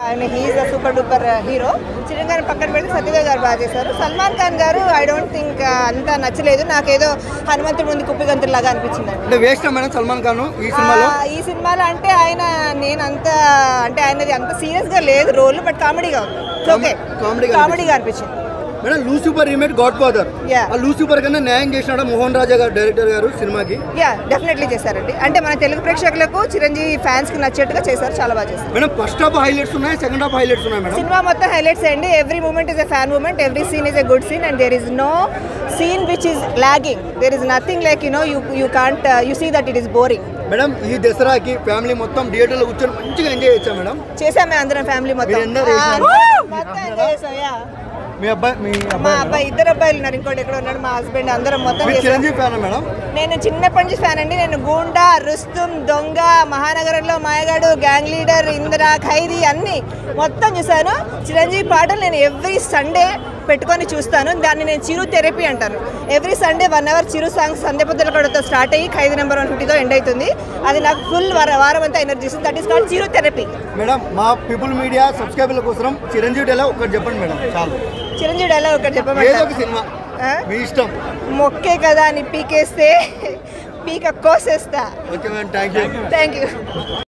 ఆయన he is a super duper hero Chiranjeevi గారిని పక్కన పెడితే సత్యదేవ్ గారు బాగా చేశారు సల్మాన్ ఖాన్ గారు ఐ డోంట్ థింక్ అంత నచ్చలేదు నాకేదో హనుమంతుడి ముందు కుప్పిగంతులు లాగా అనిపించింది అంటే వేస్ట్ మేడం సల్మాన్ ఖాన్ ఈ సినిమాలో ఈ సినిమాలో అంటే ఆయన నేను అంత అంటే ఆయనది అంత సీరియస్ గా లేదు రోల్ బట్ కామెడీగా ఉంది ఓకే కామెడీగా కామెడీగా అనిపించింది madam Lucifer remake Godfather Yeah. ఆ లూసిఫర్ కన్నా న్యాయం చేసినాడు మోహన్ రాజా గారు డైరెక్టర్ గారు సినిమాకి యా డెఫినెట్లీ చేశారండి అంటే మన తెలుగు ప్రేక్షకులకు చిరంజీవి ఫ్యాన్స్ కి నచ్చేట్టుగా చేశారు చాలా బాగా చేశారు మేడం ఫస్ట్ హాఫ్ హైలైట్స్ ఉన్నాయి సెకండ్ హాఫ్ హైలైట్స్ ఉన్నాయి మేడం సినిమా మొత్తం హైలైట్స్ అండి every moment is a fan moment every scene is a good scene and there is no scene which is lagging there is nothing like you know you you can't you see that it is boring madam ఈ దసరాకి family మొత్తం థియేటర్లో కూర్చొని మంచిగా enjoy చేస్తాం madam చేసాం మేము అందరం ఫ్యామిలీ మొత్తం మీరందరూ ఆ, చేశారు. మొత్తం enjoy చేసాం, yeah. మీ అబ్బాయి మీ మా అబ్బాయి అబ్బాయి ఇద్దరు అబ్బాయిలు ఉన్నారు ఇంకోటి ఎక్కడ ఉన్నాడు మా హస్బెండ్ అందరం మొత్తం మీరు చేసాం చిరంజీవి ఫ్యానా మేడం నేను చిన్నప్పటి నుంచి ఫ్యాన్ అండి నేను గూండా రుస్తుం దొంగ మహానగరంలో మాయగాడు గ్యాంగ్ లీడర్ ఇందిరా ఖైదీ అన్ని మొత్తం చూశాను చిరంజీవి పాటలు నేను ఎవ్రీ సండే పెట్టుకొని చూస్తాను దాన్ని నేను చిరు థెరపీ అంటాను every Sunday one hour Chiru songs సంధ్య పొద్దుల కూడా స్టార్ట్ అయ్యి ఖైదీ నెంబర్ వన్ ఫిఫ్టీతో ఎండ్ అవుతుంది అది నాకు ఫుల్ వార వారం అంతా ఎనర్జీ ఇస్తుంది that is called Chiru therapy madam మా పీపుల్ మీడియా సబ్స్క్రైబర్ల కోసం చిరంజీవి డైలాగ్ ఒకటి చెప్పండి మేడం చాలు చిరంజీవి డైలాగ్ ఒకటి ఏదో ఒక చెప్పమంటారు సినిమా ఆ? మీ ఇష్టం మొక్కే కదా అని పీకేస్తే పీక కోసేస్తా okay madam thank you thank you